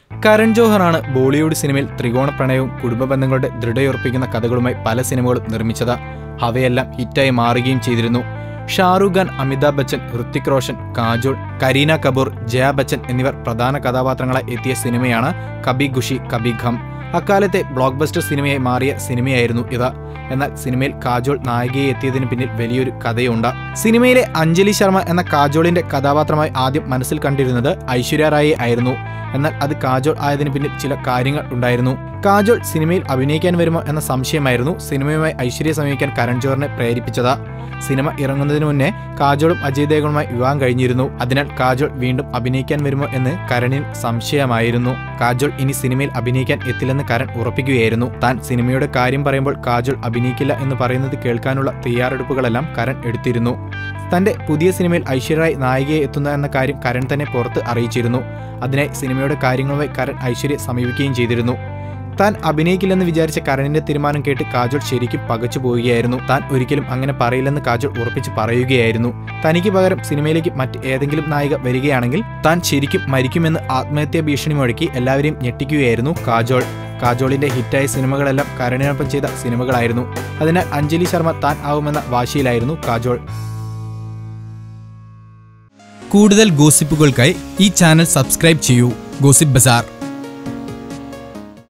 കരൺ ജോഹറാണ് ബോളിവുഡ് സിനിമയിൽ ത്രികോണ പ്രണയവും കുടുംബ ബന്ധങ്ങളുടെ ദൃഢയുറപ്പിക്കുന്ന കഥകളുമായി പല സിനിമകളും നിർമ്മിച്ചത് അവയെല്ലാം ഹിറ്റായി മാറുകയും ചെയ്തിരുന്നു ഷാറൂഖ് ഖാൻ അമിതാഭ് ബച്ചൻ ഹൃത്തിക് റോഷൻ കാജോൾ കരീന കപൂർ ജയ ബച്ചൻ എന്നിവർ പ്രധാന കഥാപാത്രങ്ങളായി എത്തിയ സിനിമയാണ് കബി ഖുഷി കബി ഘം അക്കാലത്തെ ബ്ലോക്ക് ബസ്റ്റർ സിനിമയായി മാറിയ സിനിമയായിരുന്നു ഇത് എന്നാൽ സിനിമയിൽ കാജോൾ നായികയെ എത്തിയതിന് പിന്നിൽ വലിയൊരു കഥയുണ്ട് സിനിമയിലെ അഞ്ജലി ശർമ്മ എന്ന കാജോളിന്റെ കഥാപാത്രമായി ആദ്യം മനസ്സിൽ കണ്ടിരുന്നത് ഐശ്വര്യ റായി ആയിരുന്നു എന്നാൽ അത് കാജോൾ ആയതിനു പിന്നിൽ ചില കാര്യങ്ങൾ ഉണ്ടായിരുന്നു കാജോൾ സിനിമയിൽ അഭിനയിക്കാൻ വരുമോ എന്ന സംശയമായിരുന്നു സിനിമയുമായി ഐശ്വര്യ സമീപിക്കാൻ കരൺ ജോറിനെ പ്രേരിപ്പിച്ചത് സിനിമ ഇറങ്ങുന്നതിന് മുന്നേ കാജോളും അജയ് ദേവഗണുമായി വിവാഹം കഴിഞ്ഞിരുന്നു അതിനാൽ കാജോൾ വീണ്ടും അഭിനയിക്കാൻ വരുമോ എന്ന് കരണിന് സംശയമായിരുന്നു കാജോൾ ഇനി സിനിമയിൽ അഭിനയിക്കാൻ എത്തില്ലെന്ന് കരൺ ഉറപ്പിക്കുകയായിരുന്നു താൻ സിനിമയുടെ കാര്യം പറയുമ്പോൾ കാജോൾ അഭിനയിക്കില്ല എന്ന് പറയുന്നത് കേൾക്കാനുള്ള തയ്യാറെടുപ്പുകളെല്ലാം കരൺ എടുത്തിരുന്നു തന്റെ പുതിയ സിനിമയിൽ ഐശ്വര്യറായി നായികയെ എത്തുന്ന എന്ന കാര്യം കരൺ തന്നെ പുറത്ത് അറിയിച്ചിരുന്നു അതിനായി സിനിമയുടെ കാര്യങ്ങളുമായി കരൺ ഐശ്വര്യ സമീപിക്കുകയും ചെയ്തിരുന്നു താൻ അഭിനയിക്കില്ലെന്ന് വിചാരിച്ച കരണിന്റെ തീരുമാനം കേട്ട് കാജോൾ ശരിക്കും പകച്ചു പോവുകയായിരുന്നു താൻ ഒരിക്കലും അങ്ങനെ പറയില്ലെന്ന് കാജോൾ ഉറപ്പിച്ച് പറയുകയായിരുന്നു തനിക്ക് പകരം സിനിമയിലേക്ക് മറ്റ് ഏതെങ്കിലും നായിക വരികയാണെങ്കിൽ താൻ ശരിക്കും മരിക്കുമെന്ന് ആത്മഹത്യാ ഭീഷണി മുഴക്കി എല്ലാവരെയും ഞെട്ടിക്കുകയായിരുന്നു കാജോൾ കാജോളിന്റെ ഹിറ്റായ സിനിമകളെല്ലാം കരണിനൊപ്പം ചെയ്ത സിനിമകളായിരുന്നു അതിനാൽ അഞ്ജലി ശർമ്മ താൻ ആവുമെന്ന വാശിയിലായിരുന്നു കാജോൾ കൂടുതൽ ഗോസിപ്പുകൾക്കായി ഈ ചാനൽ സബ്സ്ക്രൈബ് ചെയ്യൂ ഗോസിപ്പ് ബസാർ